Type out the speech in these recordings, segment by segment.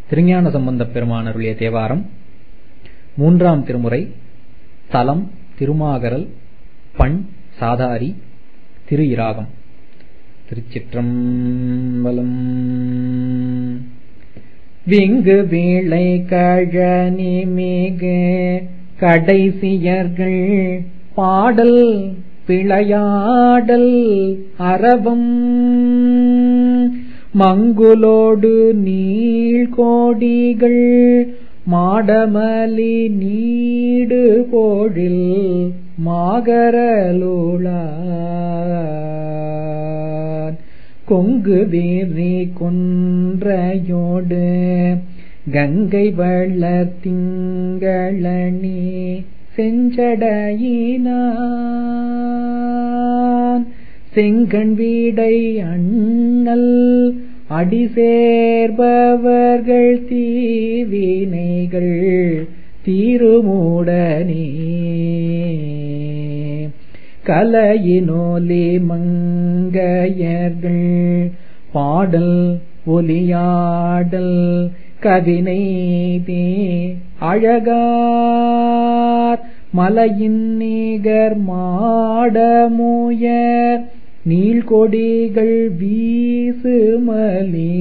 திருஞான சம்பந்தப் பெருமான் அருளிய தேவாரம் மூன்றாம் திருமுறை தலம் திருமாகரல் பண் சாதாரி திரு இராகம் திருச்சிற்றம்பலம் விங்கு வீளை கழனி மிகு கடைசியர்கள் பாடல் விளையாடல் அரவம் மங்குலோடு நீள்கோடிகள் மாடமலி நீடு போழில் மாகரலூளான் கொங்கு வீரி கொன்றையோடு கங்கை வள்ளர் திங்களணி செஞ்சடையினான் செங்கண் வீடை அண்ணல் அடி சேர்பவர்கள் தீவினைகள் தீருமூடனே கலையினோலி மங்கையர்கள் பாடல் ஒலியாடல் கவினை தே அழகார் மலையின் நிகர் மாடமுயர் நீள்கொடிகள் வீசுமலி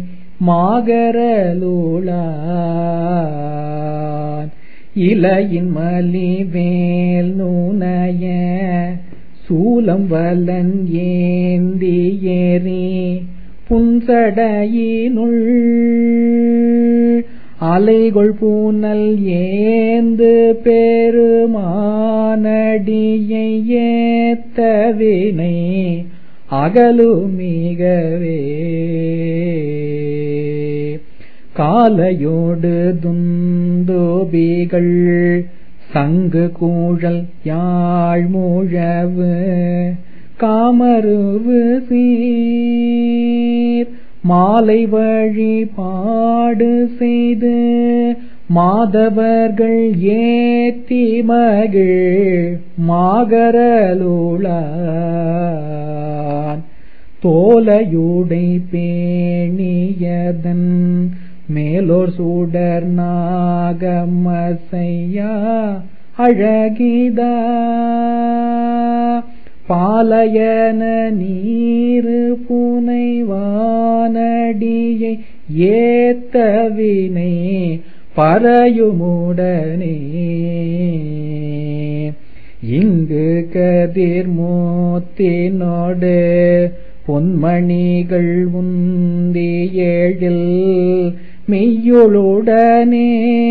மாகரலூளான் இலையின் மலி வேல் நுனைய சூலம் வலன் ஏந்தி ஏறி புன்சடையினுள் அலைகொள் பூனல் ஏந்து பெருமானடியை ஏத்தவினை அகலுமிகவே காலையோடு துந்தோபிகள் சங்கு கூழல் யாழ்முழவு காமருவு சீர் மாலை வழிபாடு செய்து மாதவர்கள் ஏத்தி மகிழ் மாகரலூளான் தோலையுடை பேணியதன் மேலோர் சூடர் நாகமசையா அழகிதா பாலயன நீரு புனைவானடியை ஏத்தவினை பறையுமுடனே இங்கு கதிர் மூத்தினோடு பொன்மணிகள் உந்தி ஏழில் மெய்யுளுடனே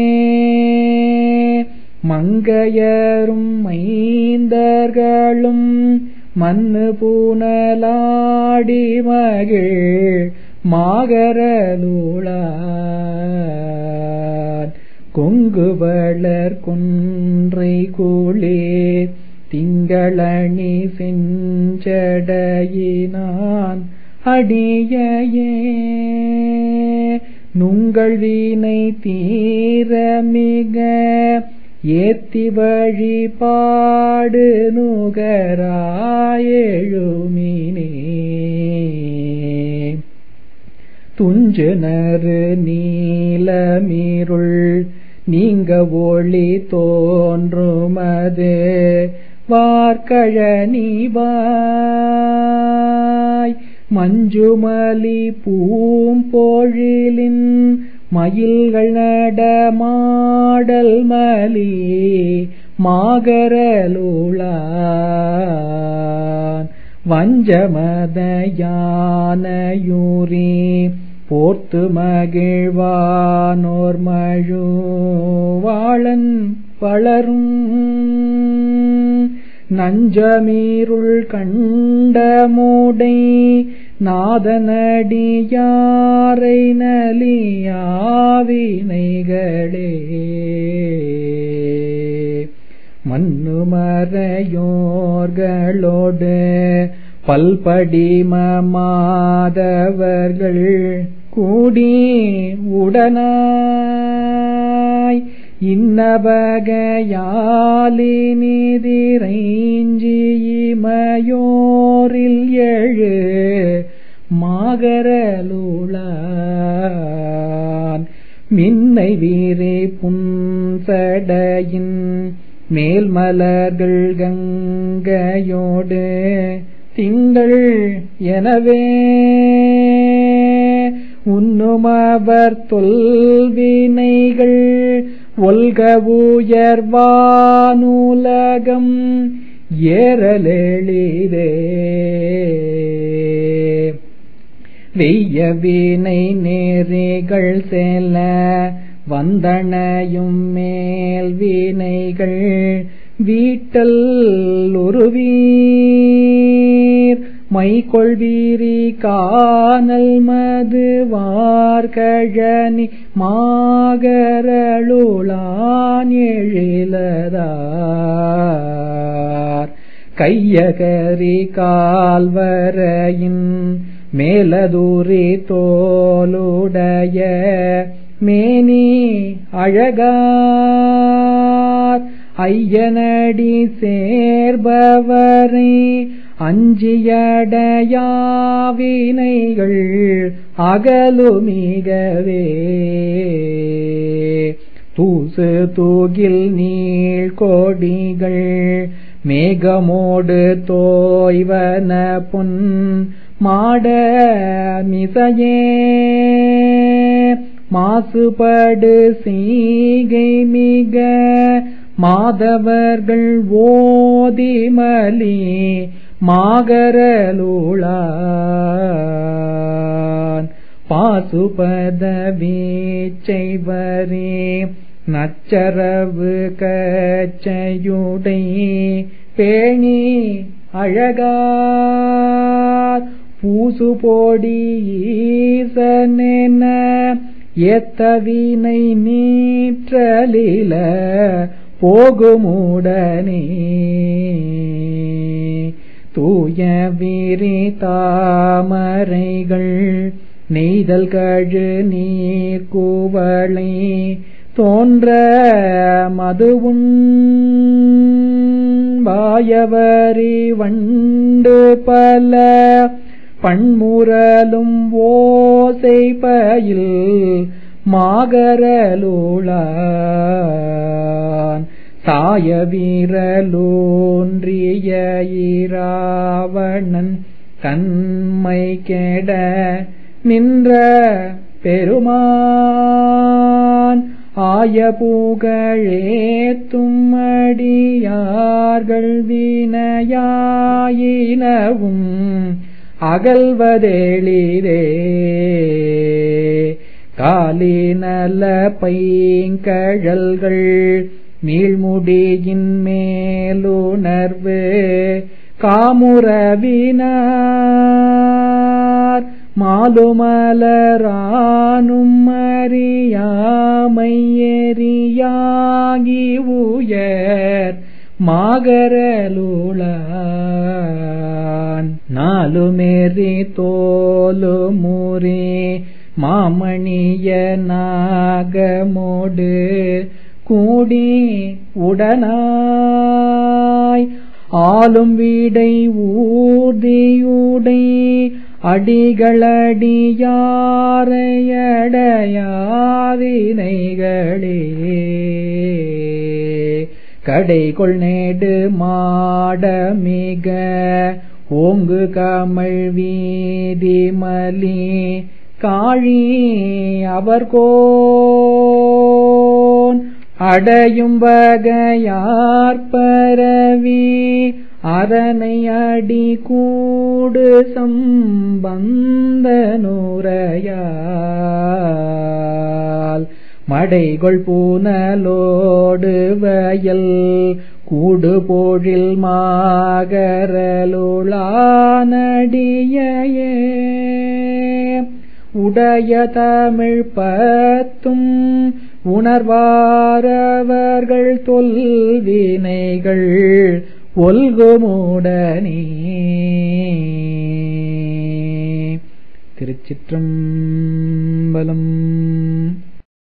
மங்கையரும் மைந்தர்களும் மண்ணு பூனலாடி மகிழ் மாகரலூளான் கொங்கு வளர் கொன்றை கூளே திங்களணி செஞ்சடையினான் அடியையே நுங்கள் வீணை தீர மிக ஏத்தி வழிபாடு நுகராயெழுமினே துஞ்சனரு நீலமீருள் நீங்க ஒளி தோன்றுமது வார்கழனிவாய் மஞ்சுமலி பூம்பொழிலின் மயில்கள் நடமாடல் மலி மாகரலூளான் வஞ்சமத யானையூரி போர்த்து மகிழ்வானோர் மழு வாழன் வளரும் நஞ்சமீருள் கண்டமுடை நாதனடியாரை நலியாவினைகளே மண்ணுமறையோர்களோடு பல்படிம மாதவர்கள் கூடி உடனாய் இன்னபகையாலினிதிரைஞ்சிமயோரில் எழு மாகரலுளான் மலைவீரே புன்சடையின் மேல் மலர்கள் கங்கையோடு திங்கள் எனவே உண்ணுமவர் தொல்வினைகள் ஒல்க உயர்வானுலகம் ஏறலெளிதே வெய்ய வீணை நேரிகள் செல்ல வந்தனையும் மேல் வீணைகள் வீட்டல் உருவீர் மைகொள்வீரி காணல் மது வார்கழனி மாகரளுளான் எழிலதார் கையகரி கால்வரையின் மேலதூரி தோலுடைய மேனி அழகார் ஐயனடி சேர்பவரை அஞ்சியடையாவினைகள் அகலுமிகவே தூசு தூகில் நீள் கோடிகள் மேகமோடு தோய்வன புன் மாட மிசையே மாசுபடு செய்கை மிக மாதவர்கள் ஓதிமலி மாகரலுளான் பாசுபத வீச்சைவரே நச்சரவு கச்சையுடை பேணி அழகார் பூசு போடி ஈசனென எத்தவினை நீற்றலில போகுமுடனே தூய விரி தாமரைகள் நெய்தல் கழு நீர் கூவளை தோன்ற மதுவுண் வாயவரி வண்டு பல பண்முரலும் ஓசை பயில் மாகரலுளான் சாய வீரலோன்றிய இராவணன் தன்மை கெட நின்ற பெருமான் ஆய புகழேத்தும் அடியார்கள் வினையாயினவும் அகல்வதெளிதே காலினல பைங்கழல்கள் நீழ்முடியின் மேலுணர்வு காமுறவினார் மாலுமலரானும் அறியாமை எரியாகி உயர் மாகரலுளான் நாலுமேறி தோலு முறி மாமணிய நாகமோடு கூடி உடனாய் ஆளும் வீடை ஊர்தியுடை அடிகளடியாரையடையாவினைகளே கடைகொள் நேடு மாடமிக ஓங்கு கமல் வீதிமலி காழி அவர்கோன் அடையும் வகையார் பரவி அரணை அடி கூடு சம்பந்த நூறையால் மடைகொள் பூனலோடு வயல் கூடு போழில் மாகரலுளானடியே உடைய தமிழ் பத்தும் உணர்வாரவர்கள் தொல்வினைகள் ஒல்குமுடனே திருச்சிற்றம்